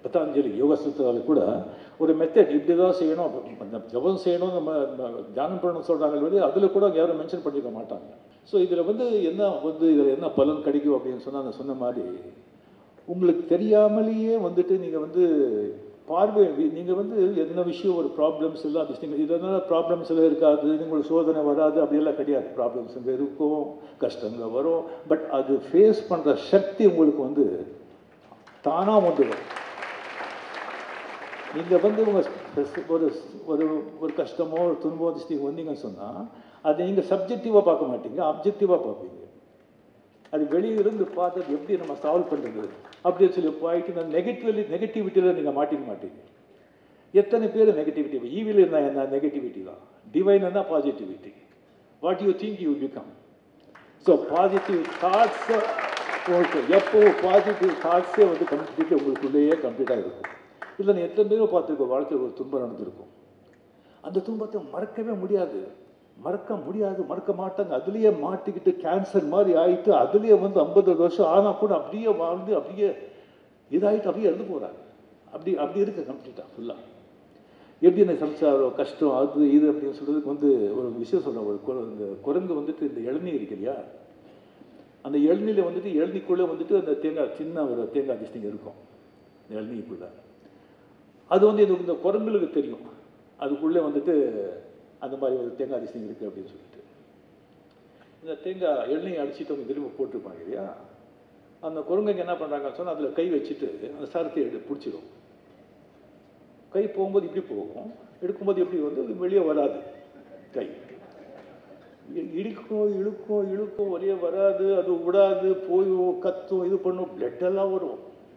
பத்தாஞ்சலி யோக சூத்திராவில் கூட ஒரு மெத்தட் இப்படி தான் செய்யணும் அந்த ஜபம் செய்யணும் நம்ம நம்ம தியானம் பண்ணணும் சொல்கிறாங்க வெளியே அதில் கூட யாரும் மென்ஷன் பண்ணிக்க மாட்டாங்க ஸோ இதில் வந்து என்ன வந்து இதில் என்ன பலன் கிடைக்கும் அப்படின்னு சொன்னால் நான் சொன்ன மாதிரி உங்களுக்கு தெரியாமலேயே வந்துட்டு நீங்கள் வந்து பார்வை நீங்கள் வந்து என்ன விஷயம் ஒரு ப்ராப்ளம்ஸ் எல்லாம் நீங்கள் இதனால் ப்ராப்ளம்ஸ் எல்லாம் இருக்காது உங்களுக்கு சோதனை வராது அப்படியெல்லாம் கிடையாது ப்ராப்ளம்ஸ் இங்கே இருக்கும் கஷ்டங்கள் வரும் பட் அது ஃபேஸ் பண்ணுற சக்தி உங்களுக்கு வந்து தானாக வந்துடும் நீங்கள் வந்து உங்கள் ஒரு ஒரு ஒரு கஷ்டமோ ஒரு துன்பமோ நீங்கள் வந்தீங்கன்னு சொன்னால் அதை நீங்கள் சப்ஜெக்டிவாக பார்க்க மாட்டீங்க அப்ஜெக்டிவாக பார்ப்பீங்க அது வெளியே இருந்து பார்த்து அது எப்படி நம்ம சால்வ் பண்ணுறது அப்படின்னு சொல்லி போயிட்டு நான் நெகட்டிவ்லி நெகட்டிவிட்டியில் நீங்கள் மாட்டிக்க மாட்டீங்க எத்தனை பேர் நெகட்டிவிட்டி ஈவில் இருந்தால் என்ன நெகட்டிவிட்டி தான் டிவைன் என்ன positivity what you think you become so positive தாட்ஸை உங்களுக்கு எப்போ பாசிட்டிவ் தாட்ஸே வந்து கம்ப்ளீட்டாக உங்களுக்குள்ளேயே கம்ப்ளீட்டாக இருக்கும் இல்லை நீ எத்தனை பேரும் பார்த்துருக்கோம் வாழ்க்கையில் ஒரு துன்பம் நடந்திருக்கும் அந்த துன்பத்தை மறக்கவே முடியாது மறக்க முடியாது மறக்க மாட்டாங்க அதுலேயே மாட்டிக்கிட்டு கேன்சர் மாதிரி ஆகிட்டு அதுலேயே வந்து ஐம்பது வருஷம் ஆனால் கூட அப்படியே வாழ்ந்து அப்படியே இதாகிட்டு அப்படியே இறந்து போகிறாங்க அப்படி அப்படி இருக்கு கம்ப்ளீட்டாக ஃபுல்லாக எப்படி இந்த சம்சாரம் கஷ்டம் அது இது அப்படின்னு சொல்கிறதுக்கு வந்து ஒரு விஷயம் சொல்கிறேன் ஒரு கு- இந்த குரங்கு வந்துட்டு இந்த இளநீ இருக்கு இல்லையா அந்த இளநீல வந்துட்டு இளநீக்குள்ளே வந்துட்டு அந்த தேங்காய் சின்ன ஒரு தேங்காய் டிஸ்டிங் இருக்கும் இந்த இளநீக்குள்ளே அது வந்து இது இந்த குரங்குகளுக்கு தெரியும் அதுக்குள்ளே வந்துட்டு அந்த மாதிரி ஒரு தேங்காய் டிஸ்டிங் இருக்குது அப்படின்னு சொல்லிட்டு இந்த தேங்காய் எண்ணெயை அடிச்சுட்டு அவங்க திரும்ப போட்டிருப்பாங்க இல்லையா அந்த குரங்குங்க என்ன பண்ணுறாங்கன்னு சொன்னால் அதில் கை வச்சுட்டு அந்த சரத்தை எடு பிடிச்சிடும் கை போகும்போது இப்படி போகும் எடுக்கும்போது எப்படி வந்து வெளியே வராது கை இ- இழுக்கும் இழுக்கும் இழுக்கும் வெளியே வராது அது விடாது போய் கத்தும் இது பண்ணும் blood எல்லாம் வரும்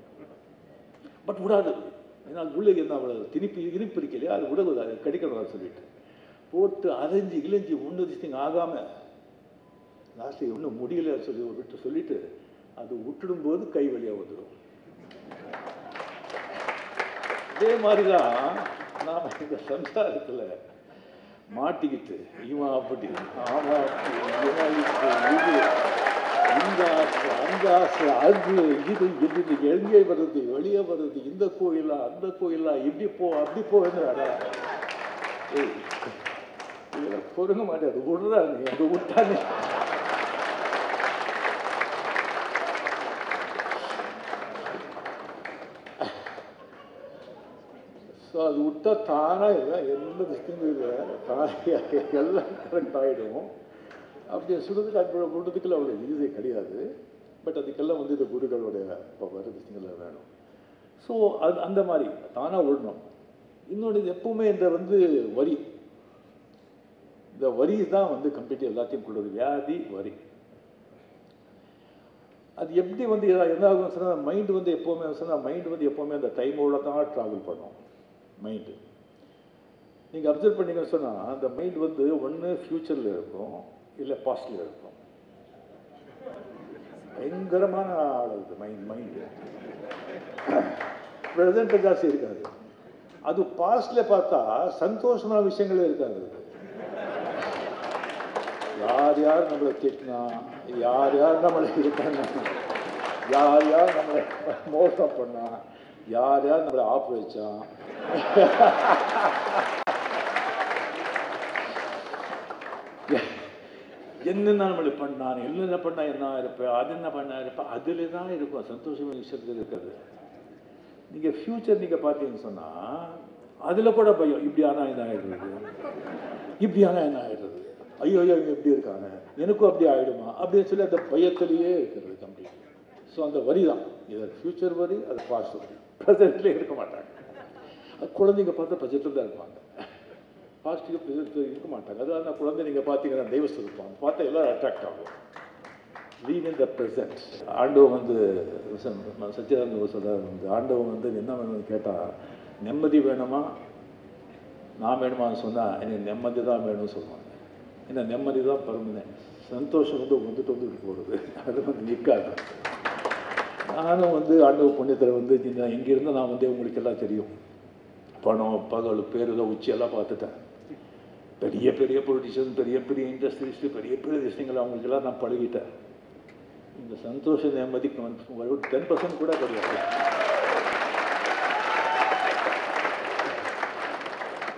பட் விடாது ஏன்னா அது உள்ளே என்ன அவ்வளோ திருப்பி இனிப்பு இருக்கு இல்லையா அது விடக்கூடாது அது கடிக்கணும் சொல்லிட்டு போட்டு அரைஞ்சி இழிஞ்சி ஒன்று திஸ்டிங் ஆகாமல் லாஸ்ட்டு ஒன்றும் முடியல சொல்லி விட்டு சொல்லிட்டு அது விட்டுடும்போது கை வழியாக வந்துடும் இதே மாதிரி தான் நாம் இந்த சம்சாரத்தில் மாட்டிக்கிட்டு இவன் அப்படி அவன் அப்படி இவன் இப்படி, இது இந்த ஆசை அந்த ஆசை அது இது இது இது எங்கே வருது வெளியே வருது இந்த கோயிலா அந்த கோயிலா இப்படி போ அப்படி போங்கிறாடா ஏய் இதெல்லாம் பொருங்க மாட்டேன் விடுறா நீ அது விட்டானே ஸோ அது விட்டா தானாக இல்லை எந்த திசையும் இல்லை தானாக எல்லாம் கரெக்ட் ஆகிடும் அப்படி சுடுறதுக்கு அது விடுறதுக்குள்ள அவ்வளோ ஈஸி கிடையாது பட் அதுக்கெல்லாம் வந்து இந்த குருக்களுடைய இப்போ வர விஷயங்கள் வேணும் ஸோ அது அந்த மாதிரி தானாக விடணும் இன்னொன்று இது எப்பவுமே இந்த வந்து வரி இந்த வரி தான் வந்து கம்ப்ளீட் எல்லாத்தையும் கொடுக்குது வியாதி வரி அது எப்படி வந்து எதா- என்ன ஆகும் சொன்னால் மைண்டு வந்து எப்போவுமே சொன்னால் மைண்டு வந்து எப்போவுமே அந்த டைமோட தான் ட்ராவல் பண்ணும் மைண்டு நீங்கள் அப்சர்வ் பண்ணீங்கன்னு சொன்னால் அந்த மைண்ட் வந்து ஒன்று ஃப்யூச்சரில் இருக்கும் இல்லை பாஸ்டில் இருக்கும் பயங்கரமான ஆள் அது மைண்ட் மைண்டு ப்ரெசண்ட்டு ஜாஸ்தி இருக்காது அது பாஸ்டில் பார்த்தா சந்தோஷமான விஷயங்களே இருக்காது அது யார் யார் நம்மளை திட்டினா யார் யார் நம்மளை இது பண்ணா யார் யார் நம்மளை மோசம் பண்ணா யார் யார் நம்மளை ஆப்பு வச்சான் என்னென்ன நம்மளை பண்ணான் என்னென்ன பண்ணா என்ன இருப்பேன் அது என்ன பண்ணா இருப்பேன் அதில் தான் இருக்கும் சந்தோஷமான விஷயத்தில் இருக்குது நீங்கள் ஃப்யூச்சர் நீங்கள் பார்த்தீங்கன்னு சொன்னால் அதில் கூட பயம் இப்படி ஆனால் என்ன ஆகிடுறது இப்படி ஆனால் என்ன ஆகிடுறது ஐயோ ஐயோ இவங்க எப்படி இருக்காங்க எனக்கும் அப்படி ஆகிடுமா அப்படின்னு சொல்லி அந்த பயத்திலேயே இருக்கிறது கம்ப்ளீட் ஸோ அந்த வரி தான் இது ஃப்யூச்சர் வரி அது பாஸ்ட் வரி ப்ரெசென்ட்லேயே இருக்க மாட்டாங்க அது குழந்தைங்க பார்த்தா ப்ரெசென்ட்டில் தான் இருப்பாங்க பாசிட்டிவ் ப்ரெசென்ட் இருக்க மாட்டாங்க அது அந்த குழந்தை நீங்கள் பார்த்தீங்கன்னா தெய்வ இருப்பாங்க பார்த்தா எல்லாரும் அட்ராக்ட் ஆகும் லீவ் இன் த ப்ரெசன்ட் ஆண்டவன் வந்து சச்சிதானந்த சொல்கிறார் வந்து ஆண்டவன் வந்து என்ன வேணும்னு கேட்டால் நிம்மதி வேணுமா நான் வேணுமான்னு சொன்னால் எனக்கு நிம்மதி தான் வேணும்னு சொல்லுவாங்க ஏன்னா நிம்மதி தான் பர்மனெண்ட் சந்தோஷம் வந்து வந்துட்டு வந்துட்டு போகிறது அது வந்து நிற்காது நானும் வந்து ஆண்டவ புண்ணியத்தில் வந்து இந்த இங்கிருந்து நான் வந்து உங்களுக்கு எல்லாம் தெரியும் பணம் பகல் பேர் எல்லாம் உச்சியெல்லாம் பார்த்துட்டேன் பெரிய பெரிய பொலிட்டிஷியன் பெரிய பெரிய இண்டஸ்ட்ரிஸ்ட்டு பெரிய பெரிய விஷயங்கள் அவங்களுக்கெல்லாம் நான் பழகிட்டேன் இந்த சந்தோஷ நிம்மதி டென் பர்சன்ட் கூட கிடையாது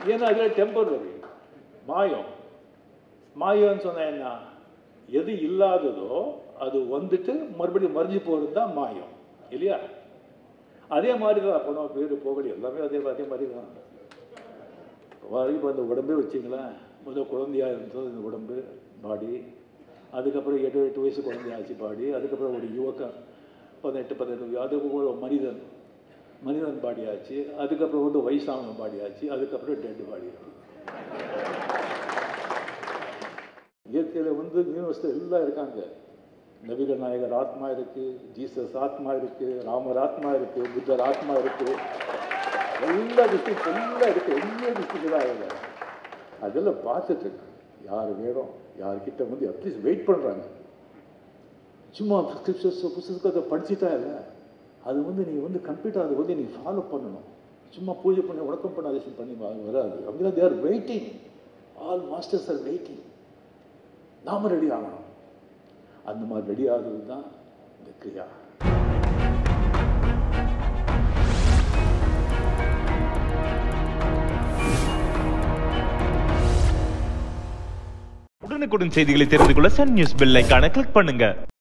ஏன்னா அதில் டெம்பரரி மாயம் மாயம்னு சொன்னா என்ன எது இல்லாததோ அது வந்துட்டு மறுபடியும் மறைஞ்சு போகிறது தான் மாயம் இல்லையா அதே மாதிரி தான் பணம் பேர் புகழ் எல்லாமே அதே அதே மாதிரி தான் இப்போ அந்த உடம்பே வச்சிங்களேன் முதல் குழந்தையா இருந்தது இந்த உடம்பு பாடி அதுக்கப்புறம் எட்டு எட்டு வயசு குழந்தையாச்சு பாடி அதுக்கப்புறம் ஒரு யுவக்கம் பதினெட்டு பதினெட்டு அது ஒரு மனிதன் மனிதன் பாடி ஆச்சு அதுக்கப்புறம் வந்து வயசான பாடி ஆச்சு அதுக்கப்புறம் டெட் பாடி இயற்கையில் வந்து யூனிவர்ஸில் எல்லாம் இருக்காங்க நபிகள் நாயகர் ஆத்மா இருக்கு ஜீசஸ் ஆத்மா இருக்கு ராமர் ஆத்மா இருக்கு புத்தர் ஆத்மா இருக்கு எல்லா டிஸ்ட்ரிக்ட் எல்லாம் இருக்கு எல்லா டிஸ்ட்ரிக்ட் தான் இல்லை அதெல்லாம் பார்த்துட்டு இருக்கு யார் வேணும் யார்கிட்ட வந்து அட்லீஸ்ட் வெயிட் பண்ணுறாங்க சும்மா ஸ்கிரிப்சர்ஸ் புஸ்தகத்தை படிச்சுட்டா இல்லை அது வந்து நீ வந்து கம்ப்ளீட்டாக அதை வந்து நீ ஃபாலோ பண்ணணும் சும்மா பூஜை பண்ணி உடக்கம் பண்ணாதேஷன் பண்ணி வ- வராது அப்படின்னா they are waiting all masters are waiting நாம ரெடி ஆகணும் அந்த மாதிரி ரெடி ஆகுறது தான் இந்த கிரியா உடனுக்குடன் செய்திகளை தெரிந்து கொள்ள சன் நியூஸ் பெல் ஐகானை கிளிக் பண்ணுங்க